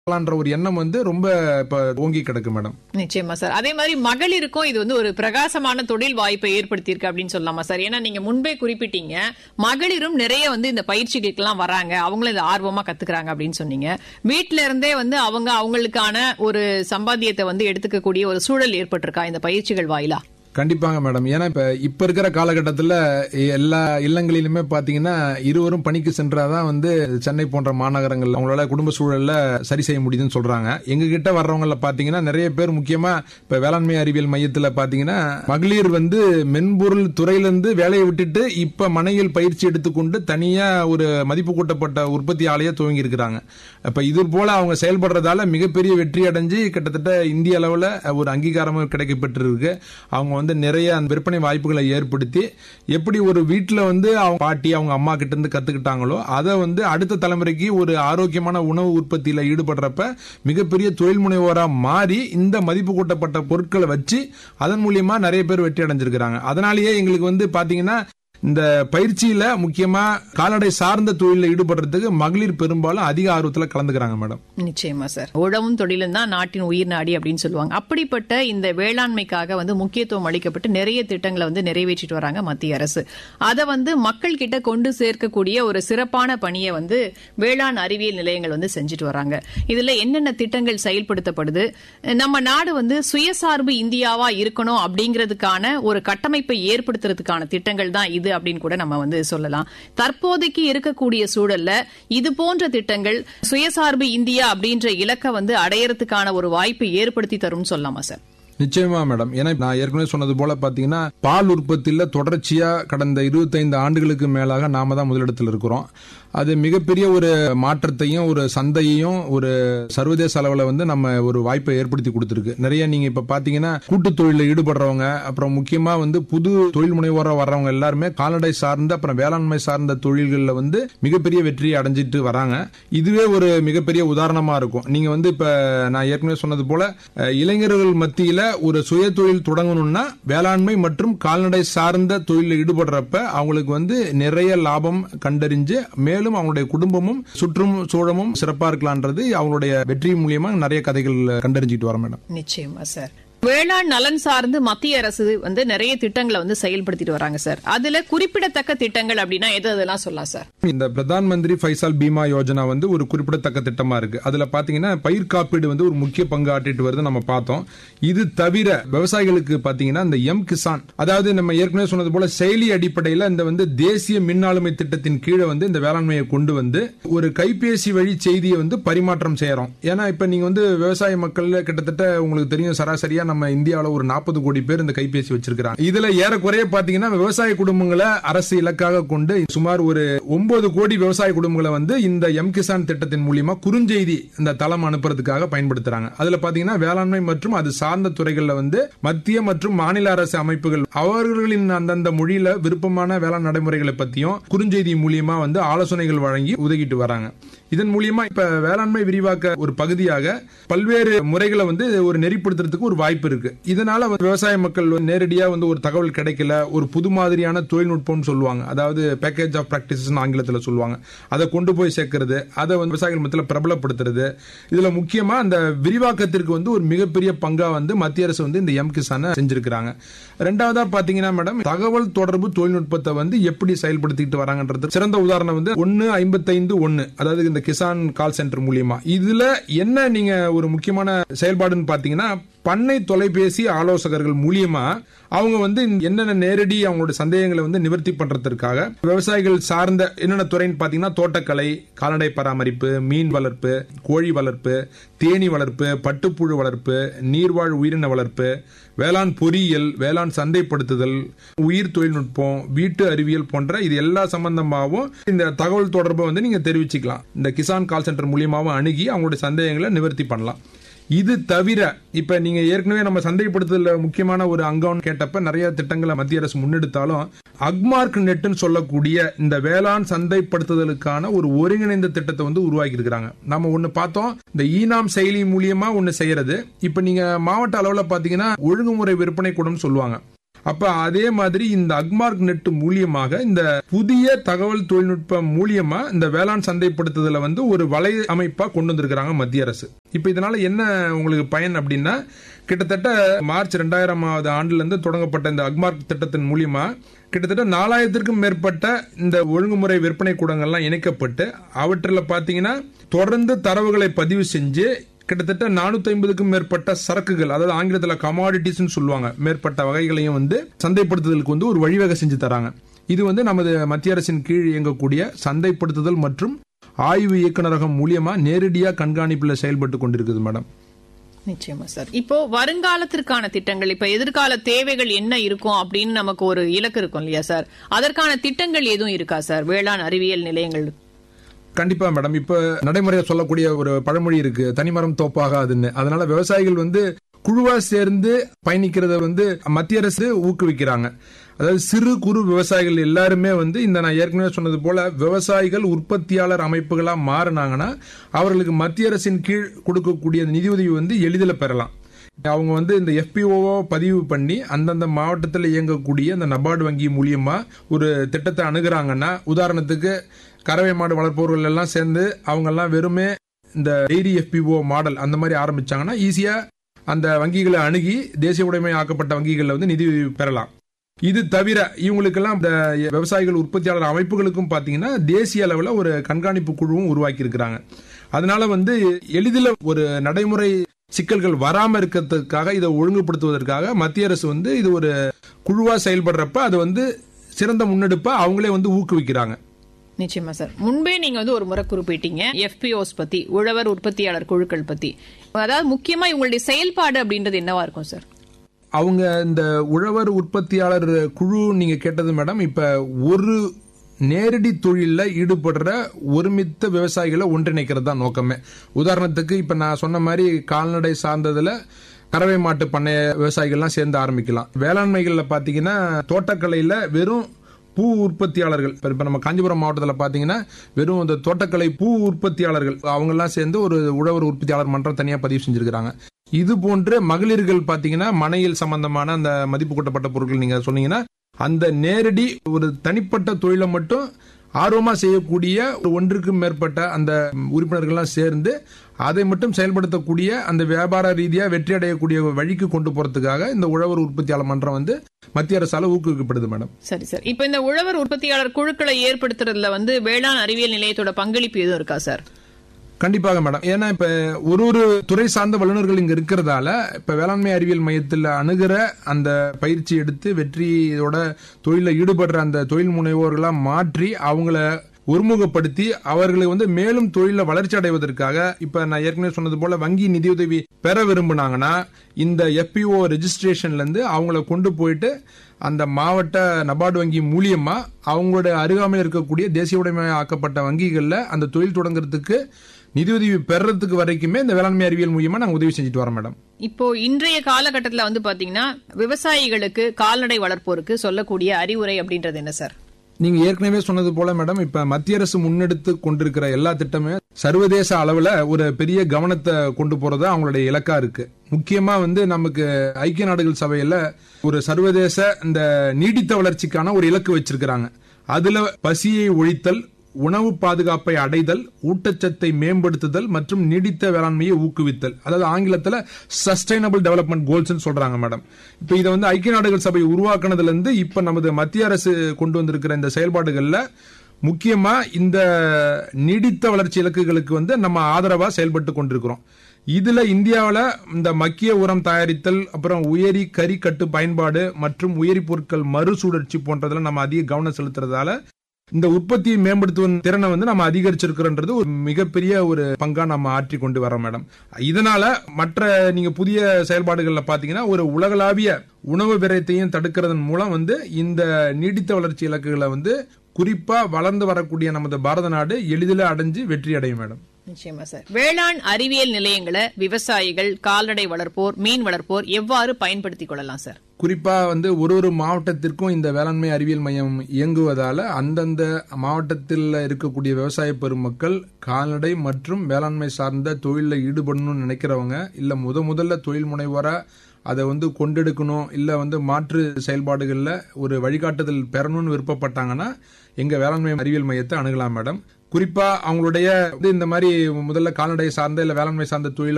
ன்ற ஒரு எண்ணம் வந்து ரொம்ப இப்ப ஓங்கி கிடக்கு மேடம் நிச்சயமா சார் அதே மாதிரி மகளிருக்கும் இது வந்து ஒரு பிரகாசமான தொழில் வாய்ப்பை ஏற்படுத்தியிருக்கு அப்படின்னு சொல்லலாமா சார் ஏன்னா நீங்க முன்பே குறிப்பிட்டீங்க மகளிரும் நிறைய வந்து இந்த பயிற்சிகளுக்கு எல்லாம் வராங்க அவங்களும் இதை ஆர்வமா கத்துக்கிறாங்க அப்படின்னு சொன்னீங்க வீட்ல இருந்தே வந்து அவங்க அவங்களுக்கான ஒரு சம்பாத்தியத்தை வந்து எடுத்துக்கக்கூடிய ஒரு சூழல் ஏற்பட்டிருக்கா இந்த பயிற்சிகள் வாயிலா கண்டிப்பாங்க மேடம் ஏன்னா இப்ப இப்ப இருக்கிற காலகட்டத்தில் எல்லா இல்லங்களிலுமே பாத்தீங்கன்னா இருவரும் பணிக்கு சென்றாதான் வந்து சென்னை போன்ற மாநகரங்கள் அவங்களால குடும்ப சூழல்ல சரி செய்ய முடியுதுன்னு சொல்றாங்க எங்க கிட்ட வர்றவங்கள பாத்தீங்கன்னா நிறைய பேர் முக்கியமா இப்ப வேளாண்மை அறிவியல் மையத்துல பாத்தீங்கன்னா மகளிர் வந்து மென்பொருள் துறையிலிருந்து வேலையை விட்டுட்டு இப்ப மனையில் பயிற்சி எடுத்துக்கொண்டு தனியா ஒரு மதிப்பு கூட்டப்பட்ட உற்பத்தி ஆலையை துவங்கி இருக்கிறாங்க அப்ப இது போல அவங்க செயல்படுறதால மிகப்பெரிய வெற்றி அடைஞ்சு கிட்டத்தட்ட இந்திய அளவுல ஒரு அங்கீகாரமும் கிடைக்கப்பட்டிருக்கு அவங்க வந்து நிறைய அந்த விற்பனை வாய்ப்புகளை ஏற்படுத்தி எப்படி ஒரு வீட்டில் வந்து அவங்க பாட்டி அவங்க அம்மா கிட்ட இருந்து கத்துக்கிட்டாங்களோ அதை வந்து அடுத்த தலைமுறைக்கு ஒரு ஆரோக்கியமான உணவு உற்பத்தியில ஈடுபடுறப்ப மிகப்பெரிய தொழில் முனைவோரா மாறி இந்த மதிப்பு கூட்டப்பட்ட பொருட்களை வச்சு அதன் மூலியமா நிறைய பேர் வெற்றி அடைஞ்சிருக்கிறாங்க அதனாலேயே எங்களுக்கு வந்து பாத்தீங்கன்னா இந்த பயிற்சியில முக்கியமா கால்நடை சார்ந்த தொழில ஈடுபடுறதுக்கு மகளிர் பெரும்பாலும் அதிக ஆர்வத்துல கலந்துக்கிறாங்க மேடம் நிச்சயமா சார் உழவும் தொழிலும் தான் நாட்டின் உயிர் நாடி அப்படின்னு சொல்லுவாங்க அப்படிப்பட்ட இந்த வேளாண்மைக்காக வந்து முக்கியத்துவம் அளிக்கப்பட்டு நிறைய திட்டங்களை வந்து நிறைவேற்றிட்டு வராங்க மத்திய அரசு அதை வந்து மக்கள் கிட்ட கொண்டு சேர்க்கக்கூடிய ஒரு சிறப்பான பணியை வந்து வேளாண் அறிவியல் நிலையங்கள் வந்து செஞ்சுட்டு வராங்க இதுல என்னென்ன திட்டங்கள் செயல்படுத்தப்படுது நம்ம நாடு வந்து சுயசார்பு இந்தியாவா இருக்கணும் அப்படிங்கிறதுக்கான ஒரு கட்டமைப்பை ஏற்படுத்துறதுக்கான திட்டங்கள் தான் இது அப்படின்னு கூட நம்ம வந்து சொல்லலாம் தற்போதைக்கு இருக்கக்கூடிய சூழல்ல இது போன்ற திட்டங்கள் சுயசார்பு இந்தியா அப்படின்ற இலக்கை வந்து அடையறதுக்கான ஒரு வாய்ப்பை ஏற்படுத்தி தரும் சொல்லலாமா சார் நிச்சயமா மேடம் ஏன்னா நான் ஏற்கனவே சொன்னது போல பாத்தீங்கன்னா பால் உற்பத்தியில தொடர்ச்சியா கடந்த இருபத்தைந்து ஆண்டுகளுக்கு மேலாக நாம தான் முதலிடத்தில் இருக்கிறோம் அது மிகப்பெரிய ஒரு மாற்றத்தையும் ஒரு சந்தையையும் ஒரு சர்வதேச அளவில் வந்து நம்ம ஒரு வாய்ப்பை ஏற்படுத்தி கொடுத்துருக்கு நிறைய நீங்க இப்ப பாத்தீங்கன்னா கூட்டு தொழிலில் ஈடுபடுறவங்க அப்புறம் முக்கியமா வந்து புது தொழில் முனைவோரா வர்றவங்க எல்லாருமே கால்நடை சார்ந்த அப்புறம் வேளாண்மை சார்ந்த தொழில்களில் வந்து மிகப்பெரிய வெற்றியை அடைஞ்சிட்டு வராங்க இதுவே ஒரு மிகப்பெரிய உதாரணமா இருக்கும் நீங்க வந்து இப்ப நான் ஏற்கனவே சொன்னது போல இளைஞர்கள் மத்தியில ஒரு சுய தொழில் தொடங்கணும்னா வேளாண்மை மற்றும் கால்நடை சார்ந்த தொழிலில் ஈடுபடுறப்ப அவங்களுக்கு வந்து நிறைய லாபம் கண்டறிஞ்சு மேலும் அவங்களுடைய குடும்பமும் சுற்றும் சூழமும் சிறப்பா இருக்கலான்றது அவங்களுடைய வெற்றி மூலியமா நிறைய கதைகள் கண்டறிஞ்சிட்டு வர மேடம் நிச்சயமா சார் வேளாண் நலன் சார்ந்து மத்திய அரசு வந்து நிறைய திட்டங்களை வந்து செயல்படுத்திட்டு வராங்க சார் அதுல குறிப்பிடத்தக்க திட்டங்கள் அப்படின்னா எது அதெல்லாம் சொல்லலாம் சார் இந்த பிரதான் மந்திரி ஃபைசால் பீமா யோஜனா வந்து ஒரு குறிப்பிடத்தக்க திட்டமா இருக்கு அதுல பாத்தீங்கன்னா பயிர் காப்பீடு வந்து ஒரு முக்கிய பங்கு ஆற்றிட்டு வருது நம்ம பார்த்தோம் இது தவிர விவசாயிகளுக்கு பாத்தீங்கன்னா இந்த எம் கிசான் அதாவது நம்ம ஏற்கனவே சொன்னது போல செயலி அடிப்படையில் இந்த வந்து தேசிய மின் ஆளுமை திட்டத்தின் கீழே வந்து இந்த வேளாண்மையை கொண்டு வந்து ஒரு கைபேசி வழி செய்தியை வந்து பரிமாற்றம் செய்யறோம் ஏன்னா இப்ப நீங்க வந்து விவசாய மக்கள் கிட்டத்தட்ட உங்களுக்கு தெரியும் சராசரியா நம்ம இந்தியாவில் ஒரு நாற்பது கோடி பேர் இந்த கைபேசி வச்சிருக்கிறாங்க இதுல ஏறக்குறைய பாத்தீங்கன்னா விவசாய குடும்பங்களை அரசு இலக்காக கொண்டு சுமார் ஒரு ஒன்பது கோடி விவசாய குடும்பங்களை வந்து இந்த எம் கிசான் திட்டத்தின் மூலியமா குறுஞ்செய்தி இந்த தளம் அனுப்புறதுக்காக பயன்படுத்துறாங்க அதுல பாத்தீங்கன்னா வேளாண்மை மற்றும் அது சார்ந்த துறைகள்ல வந்து மத்திய மற்றும் மாநில அரசு அமைப்புகள் அவர்களின் அந்தந்த மொழியில விருப்பமான வேளாண் நடைமுறைகளை பத்தியும் குறுஞ்செய்தி மூலியமா வந்து ஆலோசனைகள் வழங்கி உதவிட்டு வராங்க இதன் மூலியமா இப்ப வேளாண்மை விரிவாக்க ஒரு பகுதியாக பல்வேறு முறைகளை வந்து ஒரு நெறிப்படுத்துறதுக்கு ஒரு வாய்ப்பு இருக்கு இதனால விவசாய மக்கள் நேரடியா வந்து ஒரு தகவல் கிடைக்கல ஒரு புது மாதிரியான தொழில்நுட்பம் சொல்லுவாங்க அதாவது பேக்கேஜ் ஆஃப் பிராக்டிசஸ் ஆங்கிலத்தில் சொல்லுவாங்க அதை கொண்டு போய் சேர்க்கறது அதை வந்து விவசாயிகள் மத்தியில் பிரபலப்படுத்துறது இதுல முக்கியமா அந்த விரிவாக்கத்திற்கு வந்து ஒரு மிகப்பெரிய பங்கா வந்து மத்திய அரசு வந்து இந்த எம் கிசான செஞ்சிருக்கிறாங்க ரெண்டாவதா பாத்தீங்கன்னா மேடம் தகவல் தொடர்பு தொழில்நுட்பத்தை வந்து எப்படி செயல்படுத்திட்டு வராங்கன்றது சிறந்த உதாரணம் வந்து ஒன்னு ஐம்பத்தைந்து ஒன்னு அதாவது இந்த கிசான் கால் சென்டர் மூலியமா இதுல என்ன நீங்க ஒரு முக்கியமான செயல்பாடுன்னு பாத்தீங்கன்னா பண்ணை தொலைபேசி ஆலோசகர்கள் மூலியமா அவங்க வந்து என்னென்ன நேரடி அவங்களோட சந்தேகங்களை வந்து நிவர்த்தி பண்றதற்காக விவசாயிகள் சார்ந்த என்னென்ன துறைன்னு பாத்தீங்கன்னா தோட்டக்கலை கால்நடை பராமரிப்பு மீன் வளர்ப்பு கோழி வளர்ப்பு தேனி வளர்ப்பு பட்டுப்புழு வளர்ப்பு நீர்வாழ் உயிரின வளர்ப்பு வேளாண் பொறியியல் வேளாண் சந்தைப்படுத்துதல் உயிர் தொழில்நுட்பம் வீட்டு அறிவியல் போன்ற இது எல்லா சம்பந்தமாகவும் இந்த தகவல் தொடர்பை வந்து நீங்க தெரிவிச்சுக்கலாம் இந்த கிசான் கால் சென்டர் மூலியமாகவும் அணுகி அவங்களுடைய சந்தேகங்களை நிவர்த்தி பண்ணலாம் இது தவிர இப்ப நீங்க ஏற்கனவே நம்ம சந்தைப்படுத்துதல முக்கியமான ஒரு அங்கம்னு கேட்டப்ப நிறைய திட்டங்களை மத்திய அரசு முன்னெடுத்தாலும் அக்மார்க் நெட்னு சொல்லக்கூடிய இந்த வேளாண் சந்தைப்படுத்துதலுக்கான ஒரு ஒருங்கிணைந்த திட்டத்தை வந்து உருவாக்கி இருக்கிறாங்க நம்ம ஒண்ணு பார்த்தோம் இந்த ஈனாம் செயலி மூலியமா ஒண்ணு செய்யறது இப்ப நீங்க மாவட்ட அளவுல பாத்தீங்கன்னா ஒழுங்குமுறை விற்பனை கூடம் சொல்லுவாங்க அப்ப அதே மாதிரி இந்த அக்மார்க் நெட் மூலியமாக இந்த புதிய தகவல் தொழில்நுட்பம் மூலியமா இந்த வேளாண் சந்தைப்படுத்துதல வந்து ஒரு வலை அமைப்பா கொண்டு வந்திருக்கிறாங்க மத்திய அரசு இப்ப இதனால என்ன உங்களுக்கு பயன் அப்படின்னா கிட்டத்தட்ட மார்ச் ரெண்டாயிரமாவது ஆண்டுல இருந்து தொடங்கப்பட்ட இந்த அக்மார்க் திட்டத்தின் மூலியமா கிட்டத்தட்ட நாலாயிரத்திற்கும் மேற்பட்ட இந்த ஒழுங்குமுறை விற்பனை கூடங்கள்லாம் இணைக்கப்பட்டு அவற்றில் பார்த்தீங்கன்னா தொடர்ந்து தரவுகளை பதிவு செஞ்சு கிட்டத்தட்ட நானூத்தி ஐம்பதுக்கும் மேற்பட்ட சரக்குகள் அதாவது ஆங்கிலத்தில் கமாடிட்டிஸ் சொல்லுவாங்க மேற்பட்ட வகைகளையும் வந்து சந்தைப்படுத்துதலுக்கு வந்து ஒரு வழிவகை செஞ்சு தராங்க இது வந்து நமது மத்திய அரசின் கீழ் இயங்கக்கூடிய சந்தைப்படுத்துதல் மற்றும் ஆய்வு இயக்குநரகம் மூலியமா நேரடியாக கண்காணிப்பில் செயல்பட்டு கொண்டிருக்குது மேடம் நிச்சயமா சார் இப்போ வருங்காலத்திற்கான திட்டங்கள் இப்ப எதிர்கால தேவைகள் என்ன இருக்கும் அப்படின்னு நமக்கு ஒரு இலக்கு இருக்கும் இல்லையா சார் அதற்கான திட்டங்கள் எதுவும் இருக்கா சார் வேளாண் அறிவியல் நிலையங்கள் கண்டிப்பா மேடம் இப்ப நடைமுறையா சொல்லக்கூடிய ஒரு பழமொழி இருக்கு தனிமரம் தோப்பாகாதுன்னு அதனால விவசாயிகள் வந்து குழுவா சேர்ந்து பயணிக்கிறத வந்து மத்திய அரசு ஊக்குவிக்கிறாங்க அதாவது சிறு குறு விவசாயிகள் எல்லாருமே வந்து இந்த நான் ஏற்கனவே சொன்னது போல விவசாயிகள் உற்பத்தியாளர் அமைப்புகளா மாறினாங்கன்னா அவர்களுக்கு மத்திய அரசின் கீழ் கொடுக்கக்கூடிய நிதியுதவி வந்து எளிதில் பெறலாம் அவங்க வந்து இந்த எஃபிஓ பதிவு பண்ணி அந்தந்த மாவட்டத்தில் இயங்கக்கூடிய அந்த நபார்டு வங்கி மூலியமா ஒரு திட்டத்தை அணுகுறாங்கன்னா உதாரணத்துக்கு கறவை மாடு வளர்ப்பவர்கள் எல்லாம் சேர்ந்து அவங்க எல்லாம் வெறுமே இந்த டெய்ரி எஃபிஓ மாடல் அந்த மாதிரி ஆரம்பிச்சாங்கன்னா ஈஸியா அந்த வங்கிகளை அணுகி தேசிய உடைமை ஆக்கப்பட்ட வங்கிகளில் வந்து நிதி பெறலாம் இது தவிர இவங்களுக்கெல்லாம் இந்த விவசாயிகள் உற்பத்தியாளர் அமைப்புகளுக்கும் பாத்தீங்கன்னா தேசிய அளவில் ஒரு கண்காணிப்பு குழுவும் உருவாக்கி இருக்கிறாங்க அதனால வந்து எளிதில் ஒரு நடைமுறை சிக்கல்கள் வராம இருக்கிறதுக்காக இதை ஒழுங்குபடுத்துவதற்காக மத்திய அரசு வந்து இது ஒரு குழுவா செயல்படுறப்ப அது வந்து சிறந்த முன்னெடுப்பா அவங்களே வந்து ஊக்குவிக்கிறாங்க நிச்சயமா சார் முன்பே நீங்க வந்து ஒரு முறை குறிப்பிட்டீங்க எஃபிஓஸ் பத்தி உழவர் உற்பத்தியாளர் குழுக்கள் பத்தி அதாவது முக்கியமா இவங்களுடைய செயல்பாடு அப்படின்றது என்னவா இருக்கும் சார் அவங்க இந்த உழவர் உற்பத்தியாளர் குழு நீங்க கேட்டது மேடம் இப்ப ஒரு நேரடி தொழில ஈடுபடுற ஒருமித்த விவசாயிகளை ஒன்றிணைக்கிறது தான் நோக்கமே உதாரணத்துக்கு இப்ப நான் சொன்ன மாதிரி கால்நடை சார்ந்ததுல கறவை மாட்டு பண்ணைய விவசாயிகள்லாம் சேர்ந்து ஆரம்பிக்கலாம் வேளாண்மைகள்ல பாத்தீங்கன்னா தோட்டக்கலையில வெறும் பூ உற்பத்தியாளர்கள் இப்ப நம்ம காஞ்சிபுரம் மாவட்டத்தில் பாத்தீங்கன்னா வெறும் இந்த தோட்டக்கலை பூ உற்பத்தியாளர்கள் அவங்க எல்லாம் சேர்ந்து ஒரு உழவர் உற்பத்தியாளர் மன்றம் தனியா பதிவு செஞ்சிருக்கிறாங்க இது போன்ற மகளிர்கள் பாத்தீங்கன்னா மனையில் சம்பந்தமான அந்த மதிப்பு கூட்டப்பட்ட பொருட்கள் நீங்க சொன்னீங்கன்னா அந்த நேரடி ஒரு தனிப்பட்ட தொழிலை மட்டும் ஆர்வமா செய்யக்கூடிய ஒரு ஒன்றுக்கும் மேற்பட்ட அந்த உறுப்பினர்கள்லாம் சேர்ந்து அதை மட்டும் செயல்படுத்தக்கூடிய அந்த வியாபார ரீதியா வெற்றி அடையக்கூடிய வழிக்கு கொண்டு போறதுக்காக இந்த உழவர் உற்பத்தியாளர் மன்றம் வந்து மத்திய அரசால ஊக்குவிக்கப்படுது மேடம் சரி சார் இப்ப இந்த உழவர் உற்பத்தியாளர் குழுக்களை ஏற்படுத்துறதுல வந்து வேளாண் அறிவியல் நிலையத்தோட பங்களிப்பு எதுவும் இருக்கா சார் கண்டிப்பாக மேடம் ஏன்னா இப்ப ஒரு ஒரு துறை சார்ந்த வல்லுநர்கள் இங்க இருக்கிறதால இப்ப வேளாண்மை அறிவியல் மையத்தில் அணுகிற அந்த பயிற்சி எடுத்து வெற்றியோட தொழில ஈடுபடுற அந்த தொழில் முனைவோர்களா மாற்றி அவங்கள ஒருமுகப்படுத்தி அவர்களை வந்து மேலும் தொழில வளர்ச்சி அடைவதற்காக இப்ப நான் ஏற்கனவே சொன்னது போல வங்கி நிதியுதவி பெற விரும்பினாங்கன்னா இந்த எஃபிஓ ரெஜிஸ்ட்ரேஷன்ல இருந்து அவங்கள கொண்டு போயிட்டு அந்த மாவட்ட நபார்டு வங்கி மூலியமா அவங்களோட அருகாமையில் இருக்கக்கூடிய தேசிய உடைமை ஆக்கப்பட்ட வங்கிகள்ல அந்த தொழில் தொடங்குறதுக்கு நிதியுதவி பெறறதுக்கு வரைக்குமே இந்த வேளாண்மை அறிவியல் மூலியமா நாங்க உதவி செஞ்சுட்டு வரோம் மேடம் இப்போ இன்றைய காலகட்டத்தில் வந்து பாத்தீங்கன்னா விவசாயிகளுக்கு கால்நடை வளர்ப்போருக்கு சொல்லக்கூடிய அறிவுரை அப்படின்றது என்ன சார் நீங்க ஏற்கனவே சொன்னது போல மேடம் இப்ப மத்திய அரசு முன்னெடுத்து கொண்டிருக்கிற எல்லா திட்டமே சர்வதேச அளவுல ஒரு பெரிய கவனத்தை கொண்டு போறது அவங்களுடைய இலக்கா இருக்கு முக்கியமா வந்து நமக்கு ஐக்கிய நாடுகள் சபையில ஒரு சர்வதேச இந்த நீடித்த வளர்ச்சிக்கான ஒரு இலக்கு வச்சிருக்கிறாங்க அதுல பசியை ஒழித்தல் உணவு பாதுகாப்பை அடைதல் ஊட்டச்சத்தை மேம்படுத்துதல் மற்றும் நீடித்த வேளாண்மையை ஊக்குவித்தல் அதாவது ஆங்கிலத்தில் சஸ்டைனபிள் டெவலப்மெண்ட் கோல்ஸ் சொல்றாங்க மேடம் இப்ப இதை வந்து ஐக்கிய நாடுகள் சபை உருவாக்குனதுல இருந்து இப்ப நமது மத்திய அரசு கொண்டு வந்திருக்கிற இந்த செயல்பாடுகள்ல முக்கியமா இந்த நீடித்த வளர்ச்சி இலக்குகளுக்கு வந்து நம்ம ஆதரவா செயல்பட்டு கொண்டிருக்கிறோம் இதுல இந்தியாவில் இந்த மக்கிய உரம் தயாரித்தல் அப்புறம் உயரி கறி கட்டு பயன்பாடு மற்றும் உயரி பொருட்கள் மறுசுழற்சி போன்றதுல நம்ம அதிக கவனம் செலுத்துறதால இந்த உற்பத்தியை மேம்படுத்துவதன் திறனை வந்து நம்ம அதிகரிச்சிருக்கிறோன்றது ஒரு மிகப்பெரிய ஒரு பங்கா நம்ம ஆற்றி கொண்டு வரோம் மேடம் இதனால மற்ற நீங்க புதிய செயல்பாடுகள்ல பாத்தீங்கன்னா ஒரு உலகளாவிய உணவு விரயத்தையும் தடுக்கிறதன் மூலம் வந்து இந்த நீடித்த வளர்ச்சி இலக்குகளை வந்து குறிப்பா வளர்ந்து வரக்கூடிய நமது பாரத நாடு எளிதில் அடைஞ்சு வெற்றி அடையும் மேடம் நிச்சயமா சார் வேளாண் அறிவியல் நிலையங்களை விவசாயிகள் கால்நடை வளர்ப்போர் மீன் வளர்ப்போர் எவ்வாறு பயன்படுத்திக் கொள்ளலாம் சார் குறிப்பா வந்து ஒரு ஒரு மாவட்டத்திற்கும் இந்த வேளாண்மை அறிவியல் மையம் இயங்குவதால அந்தந்த மாவட்டத்தில் இருக்கக்கூடிய விவசாய பெருமக்கள் கால்நடை மற்றும் வேளாண்மை சார்ந்த தொழிலில் ஈடுபடணும்னு நினைக்கிறவங்க இல்ல முத முதல்ல தொழில் முனைவோரா அதை வந்து கொண்டெடுக்கணும் இல்ல வந்து மாற்று செயல்பாடுகளில் ஒரு வழிகாட்டுதல் பெறணும்னு விருப்பப்பட்டாங்கன்னா எங்க வேளாண்மை அறிவியல் மையத்தை அணுகலாம் மேடம் குறிப்பா அவங்களுடைய வந்து இந்த மாதிரி முதல்ல கால்நடை சார்ந்த இல்ல வேளாண்மை சார்ந்த தொழிலை